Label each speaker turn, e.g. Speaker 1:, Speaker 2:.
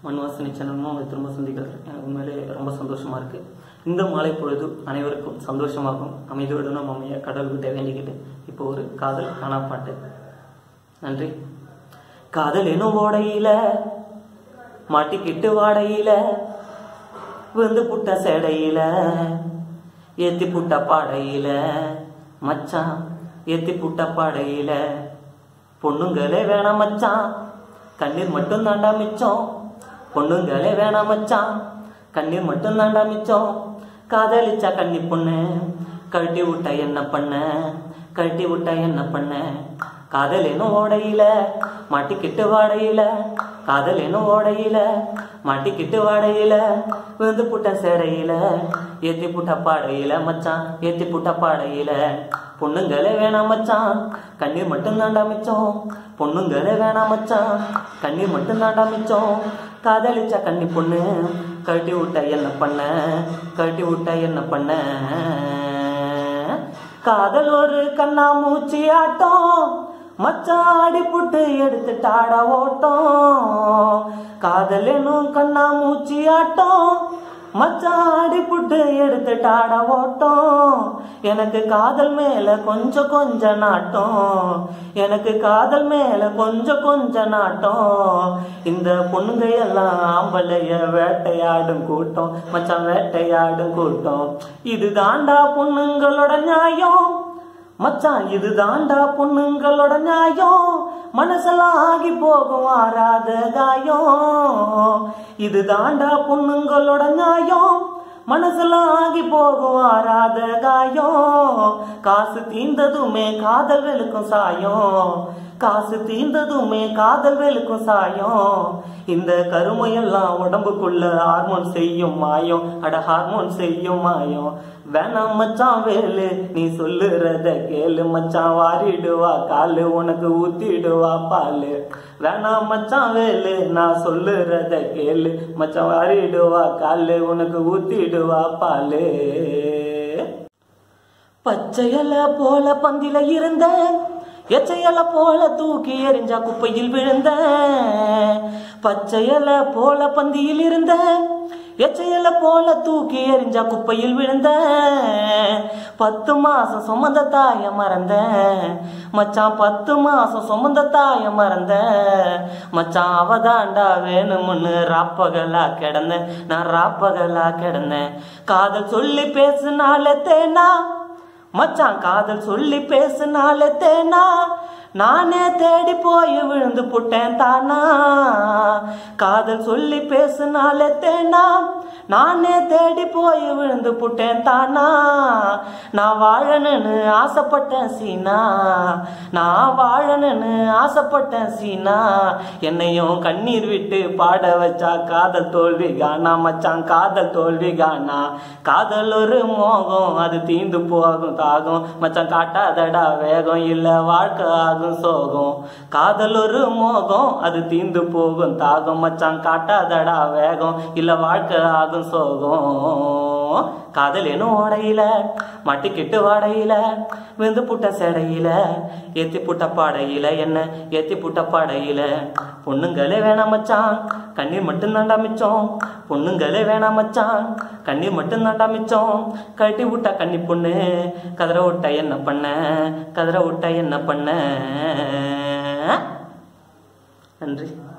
Speaker 1: மண்வாசனை channel உங்களை திரும்ப சந்திக்கிறது எனக்கு உண்மையிலே ரொம்ப சந்தோஷமா இருக்கு இந்த மாலை பொழுது அனைவருக்கும் சந்தோஷமாகவும் அமைதியுடனும் அமைய கடவுள்கிட்ட வேண்டிக்கிட்டு இப்போ ஒரு காதல் காணா பாட்டு நன்றி காதல் எனும் ஓடையில மாட்டிக்கிட்டு வாடையில விழுந்து புட்ட சேடையில ஏத்தி புட்ட பாடையில மச்சான் ஏத்தி புட்ட பாடையில பொண்ணுங்களே வேணாம் மச்சான் கண்ணீர் மட்டும் தாண்டா மிச்சம் பொண்ணுங்களே வேணாம் மச்சான் கண்ணீர் மட்டும் தாண்டா மிச்சம் காதலிச்சா கண்ணி பொண்ணு கழட்டி விட்டா என்ன பண்ண கழட்டி விட்டா என்ன பண்ண காதல் எனும் ஓடையில மாட்டிக்கிட்டு வாடையில காதல் எனும் ஓடையில மாட்டிக்கிட்டு வாடையில விழுந்து புட்ட சேடையில ஏத்தி புட்ட பாடையில மச்சான் ஏத்தி புட்ட பாடையில பொண்ணுங்களே வேணாம் மச்சான் கண்ணீர் மட்டும் தாண்டா மிச்சம் பொண்ணுங்களே வேணாம் மச்சான் கண்ணீர் மட்டும் தாண்டா மிச்சம் காதலிச்சா கண்ணி பொண்ணு கழட்டி விட்டா என்ன பண்ண கழட்டி விட்டா என்ன பண்ண காதல் ஒரு கண்ணா மூச்சி ஆட்டம் மச்சாடி புட்டு எடுத்துட்டாட ஓட்டம் காதல் எனும் கண்ணா மூச்சி ஆட்டம் மச்சாடி புட்டு எடுத்துட்டாட ஓட்டம் எனக்கு காதல் மேல கொஞ்சம் கொஞ்ச நாட்டம் எனக்கு காதல் மேல கொஞ்சம் கொஞ்ச நாட்டம் இந்த பொண்ணுங்க எல்லாம் ஆம்பளைய வேட்டையாடும் கூட்டம் மச்சான் வேட்டையாடும் கூட்டம் இது தாண்டா பொண்ணுங்களோட நியாயம் மச்சான் இது தாண்டா பொண்ணுங்களோட நியாயம் மனசெல்லாம் ஆகி போகும் ஆறாத காயம் இது தாண்டா பொண்ணுங்களோட நியாயம் மனசெல்லாம் ஆகி போகும் ஆறாத காயம் காசு தீந்ததுமே காதல் வெளுக்கும் சாயம் காசு தீர்ந்ததுமே காதல் வெளுக்கும் சாயம் இந்த கருமையெல்லாம் உடம்புக்குள்ள ஹார்மோன் செய்யும் மாயம் அட ஹார்மோன் செய்யும் மாயம் வேணாம் மச்சான் வேலு நீ சொல்லுறத கேளு மச்சான் வாரிடுவா காலு உனக்கு ஊத்திடுவா பாலு வேணாம் மச்சான் வேலு நான் சொல்லுறத கேளு மச்சான் வாரிடுவா காலு உனக்கு ஊத்திடுவா பாலு பச்சையல போல பந்தில இருந்த எச்சையல போல தூக்கி எறிஞ்சா குப்பையில் விழுந்த பச்சையல போல பந்தியில் இருந்த எச்சையல போல தூக்கி எறிஞ்சா குப்பையில் விழுந்த பத்து மாசம் சுமந்த தாய மறந்த மச்சான் பத்து மாசம் சுமந்த தாய மறந்த மச்சான் அவதாண்டா வேணும்னு ராப்பகலா கிடந்த நான் ராப்பகலா கிடந்தேன் காதல் சொல்லி பேசுனால தேனா மச்சான் காதல் சொல்லி பேசுனால தேனா நானே தேடி போய் விழுந்து புட்டேன் தானா காதல் சொல்லி பேசுனால தேனா நானே தேடி போய் விழுந்து புட்டேன் தானா நான் வாழணுன்னு ஆசைப்பட்டேன் சீனா நான் வாழணுன்னு ஆசைப்பட்டேன் சீனா என்னையும் கண்ணீர் விட்டு பாட வச்சா காதல் தோல்வி கானா மச்சான் காதல் தோல்வி கானா காதல் ஒரு மோகம் அது தீந்து போகும் தாகும் மச்சான் காட்டாதடா வேகம் இல்ல வாழ்க்கை ஆகும் சோகம் காதல் ஒரு மோகம் அது தீந்து போகும் தாகும் மச்சான் காட்டாதடா வேகம் இல்ல வாழ்க்கை ஆகும் சோகம் காதல் எனும் ஓடையில மட்டிக்கிட்டு வாடையில விந்து புட்ட சேடையில ஏத்தி புட்ட பாடையில என்ன ஏத்தி புட்ட பாடையில பொண்ணுங்களே வேணாம் மச்சான் கண்ணீர் மட்டும் தாண்டா மிச்சம் பொண்ணுங்களே வேணாம் மச்சான் கண்ணீர் மட்டும் தாண்டா மிச்சம் கட்டி விட்டா கண்ணி பொண்ணு கதற விட்டா என்ன பண்ண கதற விட்டா என்ன பண்ண நன்றி